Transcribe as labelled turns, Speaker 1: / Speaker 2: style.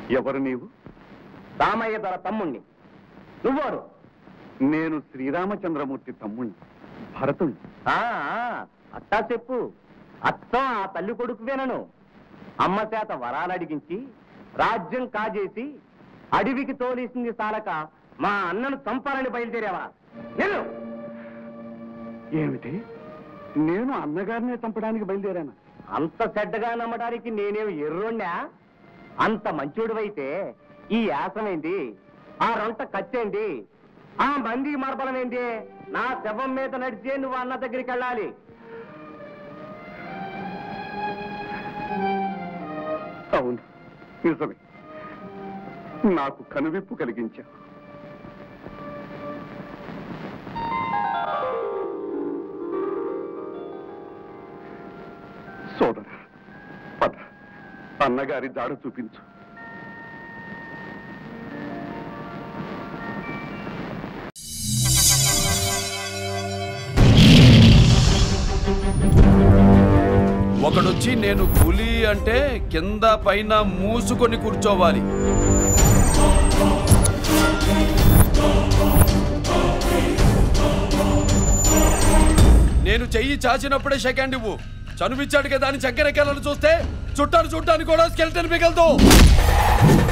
Speaker 1: ఎవరు నీవు
Speaker 2: రామయ్య ధర తమ్ముణ్ణి నువ్వోరు
Speaker 1: నేను శ్రీరామచంద్రమూర్తి తమ్ముణ్ణి భరతుణ్ణి
Speaker 2: ఆ, ఆ, అట్టా చెప్పు అత్తం ఆ తల్లి కొడుకువేనను అమ్మ చేత వరాలు అడిగించి రాజ్యం కాజేసి అడవికి తోలేసింది సాలక మా అన్నను చంపాలని బయలుదేరావా నిన్ను
Speaker 1: ఏమిటి నేను అన్నగారినే చంపడానికి బయలుదేరాను
Speaker 2: అంత చెడ్డగా నమ్మడానికి నేనేం ఎర్రోణ్ణా అంత మంచోడివైతే ఈ యాసమేంది ఆ రొంట కత్తేంది ఆ మంది మార్బలమేంది నా శవం మీద నడిచే నువ్వు అన్న దగ్గరికి వెళ్ళాలి
Speaker 1: అవును నిజమే నాకు కనువిప్పు కలిగించా సోదర పద అన్నగారి జాడ చూపించు
Speaker 3: ఒకడొచ్చి నేను పులి అంటే కింద పైన మూసుకొని కూర్చోవాలి నేను చెయ్యి చాచినప్పుడే సెకండ్ ఇవ్వు చనువిచ్చాడు కదా అని చక్కెరెక్కాలని చూస్తే చుట్టాను చుట్టాను కూడా స్కెల్టన్ మిగలదు